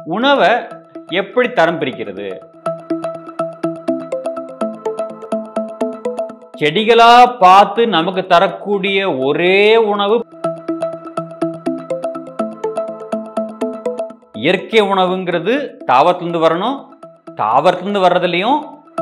உணவை எப்படி தரம் பிரிக்கிறது செடிகளா பார்த்து நமக்கு தரக்கூடிய ஒரே உணவு இயற்கை உணவுங்கிறது தாவரத்திலிருந்து வரணும் தாவரத்திலிருந்து வர்றதுலையும்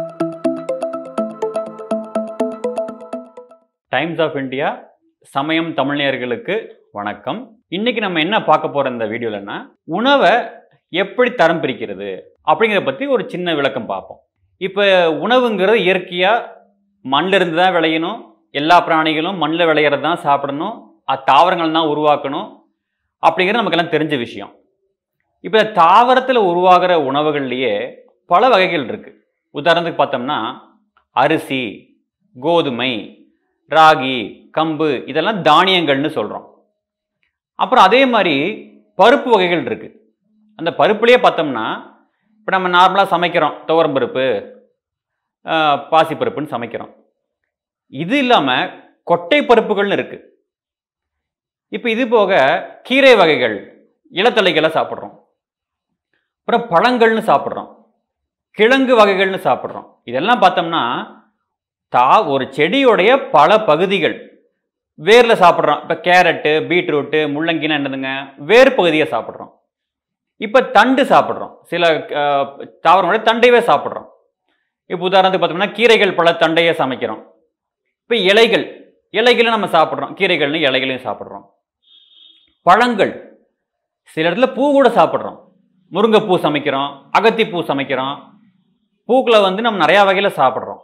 டைம்ஸ் ஆஃப் இந்தியா சமயம் தமிழ்நேயர்களுக்கு வணக்கம் இன்னைக்கு நம்ம என்ன பார்க்க போற இந்த வீடியோலன்னா உணவை எப்படி தரம் பிரிக்கிறது அப்படிங்கிறத பற்றி ஒரு சின்ன விளக்கம் பார்ப்போம் இப்போ உணவுங்கிறது இயற்கையாக மண்ணில் இருந்து தான் விளையணும் எல்லா பிராணிகளும் மண்ணில் விளையிறது தான் சாப்பிடணும் அது தாவரங்கள் தான் உருவாக்கணும் அப்படிங்கிறது நமக்கெல்லாம் தெரிஞ்ச விஷயம் இப்போ தாவரத்தில் உருவாகிற உணவுகள்லேயே பல வகைகள் இருக்குது உதாரணத்துக்கு பார்த்தோம்னா அரிசி கோதுமை ராகி கம்பு இதெல்லாம் தானியங்கள்னு சொல்கிறோம் அப்புறம் அதே மாதிரி பருப்பு வகைகள் இருக்குது அந்த பருப்புலேயே பார்த்தோம்னா இப்போ நம்ம நார்மலாக சமைக்கிறோம் துவரம் பருப்பு பாசிப்பருப்புன்னு சமைக்கிறோம் இது இல்லாமல் கொட்டை பருப்புகள்னு இருக்குது இப்போ இது போக கீரை வகைகள் இலத்தலைகளை சாப்பிட்றோம் அப்புறம் பழங்கள்னு சாப்பிட்றோம் கிழங்கு வகைகள்னு சாப்பிட்றோம் இதெல்லாம் பார்த்தோம்னா தா ஒரு செடியோடைய பல பகுதிகள் வேரில் சாப்பிட்றோம் இப்போ கேரட்டு பீட்ரூட்டு முள்ளங்கினா என்னதுங்க வேர் பகுதியை சாப்பிட்றோம் இப்போ தண்டு சாப்பிட்றோம் சில அஹ், தாவரங்களுடைய தண்டையவே சாப்பிட்றோம் இப்போ உதாரணத்துக்கு பார்த்தோம்னா கீரைகள் பல தண்டையை சமைக்கிறோம் இப்போ இலைகள் இலைகளும் நம்ம சாப்பிட்றோம் கீரைகள்னு இலைகளையும் சாப்பிட்றோம் பழங்கள் சில இடத்துல பூ கூட சாப்பிட்றோம் முருங்கைப்பூ சமைக்கிறோம் அகத்திப்பூ சமைக்கிறோம் பூக்களை வந்து நம்ம நிறையா வகையில் சாப்பிட்றோம்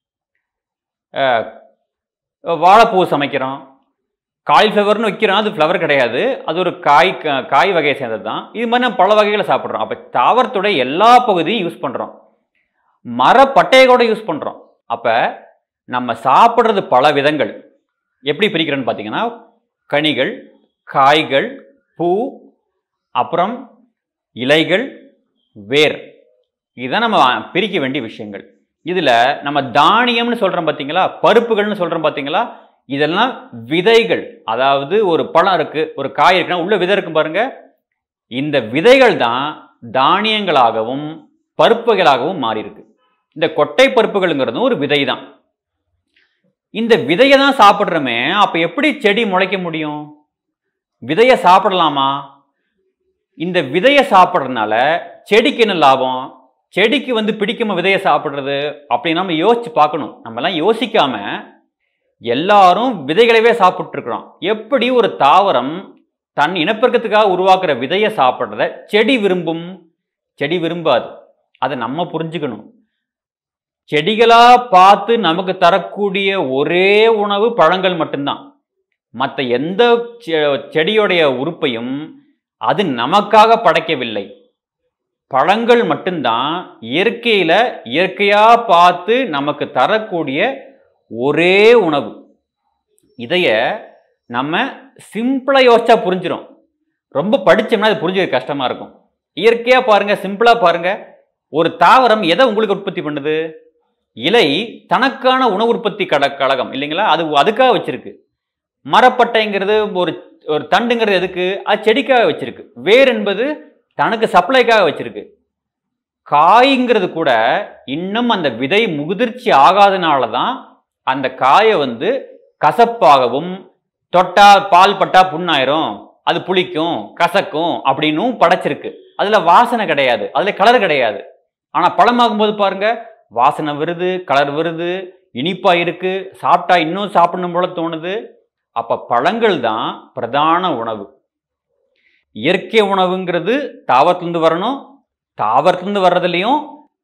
அஹ், வாழைப்பூ சமைக்கிறோம் காலிஃப்ளவர்னு வைக்கிறோம் அது ஃப்ளவர் கிடையாது அது ஒரு காய் க- காய் வகையை சேர்ந்தது தான் இது மாதிரி நம்ம பல வகைகளை சாப்பிட்றோம் அப்போ தாவரத்துடைய எல்லா பகுதியும் யூஸ் பண்ணுறோம் மரப்பட்டையை கூட யூஸ் பண்ணுறோம் அப்போ நம்ம சாப்பிட்றது பல விதங்கள் எப்படி பிரிக்கிறோன்னு பார்த்தீங்கன்னா கனிகள் காய்கள் பூ அப்புறம் இலைகள் வேர் இதுதான் நம்ம பிரிக்க வேண்டிய விஷயங்கள் இதில் நம்ம தானியம்னு சொல்கிறோம் பார்த்தீங்களா பருப்புகள்னு சொல்கிறோம் பார்த்தீங்களா இதெல்லாம் விதைகள் அதாவது ஒரு பழம் இருக்குது ஒரு காய் இருக்குன்னா உள்ள விதை இருக்கும் பாருங்க இந்த விதைகள் தான் தானியங்களாகவும் பருப்புகளாகவும் மாறி இருக்கு இந்த கொட்டை பருப்புகள்ங்கிறதும் ஒரு விதை தான் இந்த விதையை தான் சாப்பிட்றோமே அப்போ எப்படி செடி முளைக்க முடியும் விதையை சாப்பிடலாமா இந்த விதையை சாப்பிட்றதுனால செடிக்கு என்ன லாபம் செடிக்கு வந்து பிடிக்குமா விதையை சாப்பிட்றது அப்படின்னு நம்ம யோசிச்சு பார்க்கணும் நம்மலாம் யோசிக்காம எல்லாரும் விதைகளவே சாப்பிட்டு இருக்கிறோம் எப்படி ஒரு தாவரம் தன் இனப்பெருக்கத்துக்காக உருவாக்குற விதையை சாப்பிட்றத செடி விரும்பும் செடி விரும்பாது அதை நம்ம புரிஞ்சுக்கணும் செடிகளா பார்த்து நமக்கு தரக்கூடிய ஒரே உணவு பழங்கள் மட்டும்தான் மற்ற எந்த செ- செடியோடைய உறுப்பையும் அது நமக்காக படைக்கவில்லை பழங்கள் மட்டும்தான் இயற்கையில இயற்கையா பார்த்து நமக்கு தரக்கூடிய ஒரே உணவு இதைய நம்ம சிம்பிளா யோசிச்சா புரிஞ்சிடும் ரொம்ப படிச்சோம்னா அது புரிஞ்சுக்க கஷ்டமா இருக்கும் இயற்கையா பாருங்க சிம்பிளா பாருங்க ஒரு தாவரம் எதை உங்களுக்கு உற்பத்தி பண்ணுது இலை தனக்கான உணவு உற்பத்தி கட கழகம் இல்லைங்களா அது அதுக்காக வச்சிருக்கு மரப்பட்டைங்கிறது ஒரு ஒரு தண்டுங்கிறது எதுக்கு அது செடிக்காக வச்சிருக்கு வேர் என்பது தனக்கு சப்ளைக்காக வச்சிருக்கு காய்ங்கிறது கூட இன்னும் அந்த விதை முதிர்ச்சி ஆகாதனால தான் அந்த காயை வந்து கசப்பாகவும் தொட்டா பால் பட்டா புண்ணாயிரும் அது புளிக்கும் கசக்கும் அப்படின்னும் படைச்சிருக்கு அதுல வாசனை கிடையாது அதுல கலர் கிடையாது ஆனா பழமாகும் போது பாருங்க வாசனை வருது கலர் வருது இனிப்பா இருக்கு சாப்பிட்டா இன்னும் சாப்பிடணும் போல தோணுது அப்ப பழங்கள் தான் பிரதான உணவு இயற்கை உணவுங்கிறது தாவரத்துலேருந்து வரணும் தாவரத்துலேருந்து வர்றதுலையும்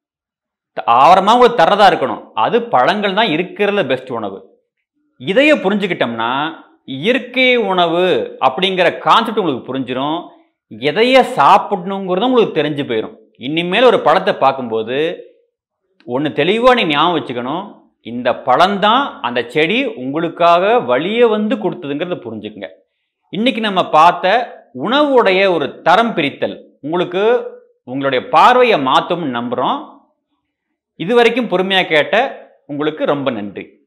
தாவரமாக உங்களுக்கு தரதா இருக்கணும் அது பழங்கள் தான் இருக்கிறதுல பெஸ்ட் உணவு இதையே புரிஞ்சுக்கிட்டோம்னா இயற்கை உணவு அப்படிங்கிற கான்செப்ட் உங்களுக்கு புரிஞ்சிடும் எதைய சாப்பிடணுங்கிறதும் உங்களுக்கு தெரிஞ்சு போயிடும் இனிமேல் ஒரு பழத்தை பார்க்கும்போது ஒன்று தெளிவாக நீ ஞாபகம் வச்சுக்கணும் இந்த பழம்தான் அந்த செடி உங்களுக்காக வழியை வந்து கொடுத்ததுங்கிறத புரிஞ்சுக்குங்க இன்னைக்கு நம்ம பார்த்த உணவுடைய ஒரு தரம் பிரித்தல் உங்களுக்கு உங்களுடைய பார்வையை மாற்றும்னு நம்புகிறோம் இதுவரைக்கும் பொறுமையாக கேட்ட உங்களுக்கு ரொம்ப நன்றி